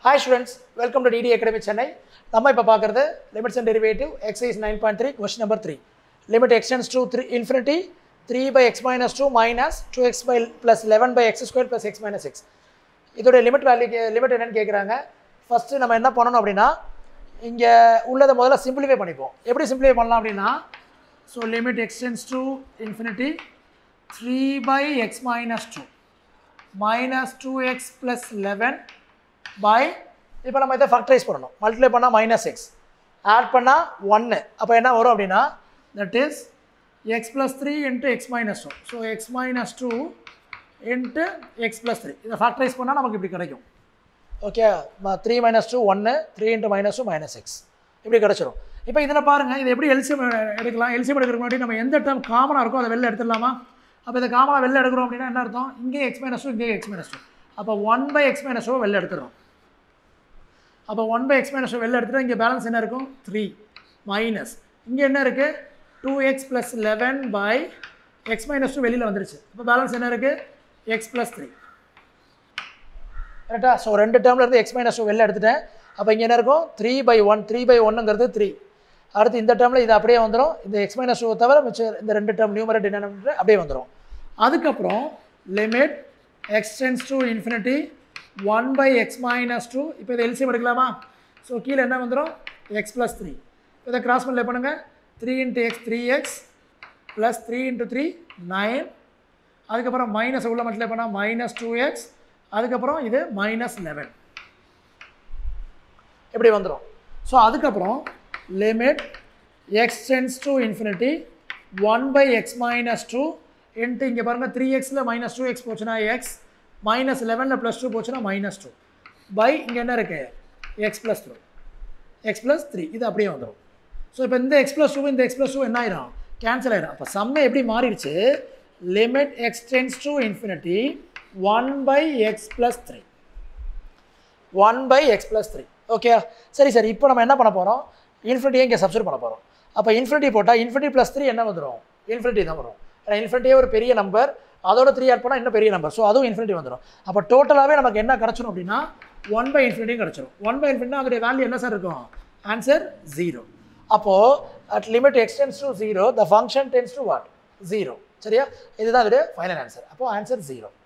hi students welcome to DD Academy Chennai நம்ம இப்போ பார்க்குறது limits and derivative exercise nine point three question number three limit x tends to three infinity three by x minus two minus two x by plus eleven by x square plus x minus x இதோட limit value limit என்னன்னு கேட்குறாங்க first நம்ம என்ன பண்ணணும் அப்படின்னா இங்கே உள்ளதை முதல்ல சிம்பிளிஃபை பண்ணிப்போம் எப்படி சிம்பிளிஃபை பண்ணலாம் அப்படின்னா so limit x tends to infinity three by x minus two minus two x plus eleven by இப்போ நம்ம இதை ஃபேக்டரைஸ் பண்ணணும் மல்டிப்ளை பண்ணால் மைனஸ் எக்ஸ் ஆட் பண்ணால் ஒன்று அப்போ என்ன வரும் அப்படின்னா that is x plus three into x minus two so x minus two into x plus three இதை ஃபேக்டரைஸ் பண்ணால் நமக்கு இப்படி கிடைக்கும் ஓகே த்ரீ மைனஸ் டூ ஒன்று three into minus two minus x இப்படி கிடச்சிரும் இப்போ இதில் பாருங்கள் இது எப்படி எல்சியம் எடுக்கலாம் எல்சியம் எடுக்கிறதுக்கு முன்னாடி நம்ம எந்த டேர்ம் காமனாக இருக்கோ அதை வெளில எடுத்துடலாமா அப்போ இதை காமனாக வெளில எடுக்கிறோம் அப்படின்னா என்ன அர்த்தம் இங்கே எக்ஸ் மைனஸ் டூ இங்கே எக்ஸ் மைனஸ் டூ அப்போ one by x minus two வெளில எடுத்துடுறோம் அப்போ one by x minus two வெளில எடுத்துகிட்டு இங்கே பேலன்ஸ் என்ன இருக்கும் த்ரீ மைனஸ் இங்கே என்ன இருக்குது two x plus eleven by x minus two வெளியில் வந்துருச்சு இப்போ பேலன்ஸ் என்ன இருக்குது எக்ஸ் ப்ளஸ் த்ரீ கரெக்டா ஸோ ரெண்டு டேர்மில் இருந்து எக்ஸ் மைனஸ் டூ வெளில எடுத்துட்டேன் அப்போ இங்கே என்ன இருக்கும் three by one three by ஒன்னுங்கிறது த்ரீ அடுத்து இந்த டேர்மில் இது அப்படியே வந்துடும் இந்த எக்ஸ் மைனஸ் டூ தவிர மிச்சம் இந்த ரெண்டு டேர்ம் நியூமரேட் டினாமினேட்டர் அப்படியே வந்துடும் அதுக்கப்புறம் limit x tends to infinity one by x minus two இப்போ இதை எல்சியம் எடுக்கலாமா ஸோ கீழே என்ன வந்துடும் எக்ஸ் ப்ளஸ் த்ரீ இதை கிராஸ் பண்ணல பண்ணுங்கள் three into x three x plus three into three nine அதுக்கப்புறம் மைனஸ் உள்ள மல்டிப்ளை பண்ணால் மைனஸ் டூ எக்ஸ் அதுக்கப்புறம் இது மைனஸ் லெவன் இப்படி வந்துடும் ஸோ அதுக்கப்புறம் limit x tends to infinity one by x minus two into இங்கே பாருங்கள் த்ரீ எக்ஸில் மைனஸ் டூ எக்ஸ் போச்சுன்னா எக்ஸ் மைனஸ் லெவனில் ப்ளஸ் டூ போச்சுன்னா மைனஸ் டூ பை இங்கே என்ன இருக்குது x plus two x plus three இது அப்படியே வந்துடும் ஸோ இப்போ இந்த எக்ஸ் ப்ளஸ் டூ இந்த எக்ஸ் ப்ளஸ் டூ என்ன ஆயிரும் கேன்சல் ஆயிரும் அப்போ சம்மை எப்படி மாறிடுச்சு limit x tends to infinity one by x plus three one by x plus three okay சரி சரி இப்போ நம்ம என்ன பண்ண போகிறோம் இன்ஃபினிட்டியை இங்கே சப்ஸ்டியூட் பண்ண போகிறோம் அப்போ இன்ஃபினிட்டி போட்டால் இன்ஃபினிட்டி ப்ளஸ் த்ரீ என்ன வந்துடும் இன்ஃபினிட்டி தான் வரும் ஏன்னா இன்ஃபினிட்டியே ஒரு பெரிய நம்பர் அதோட த்ரீ ஆட் பண்ணால் இன்னும் பெரிய நம்பர் ஸோ அதுவும் இன்ஃபினிட்டி வந்துடும் அப்போ டோட்டலாகவே நமக்கு என்ன கிடச்சிரும் அப்படின்னா ஒன் பை இன்ஃபினிட்டியும் கிடச்சிரும் ஒன் பை இன்ஃபினிட்டி அதோடைய வேல்யூ என்ன சார் இருக்கும் ஆன்சர் ஜீரோ அப்போது at limit x tends to zero the function tends to what zero சரியா இதுதான் அதோடைய ஃபைனல் ஆன்சர் அப்போது ஆன்சர் ஜீரோ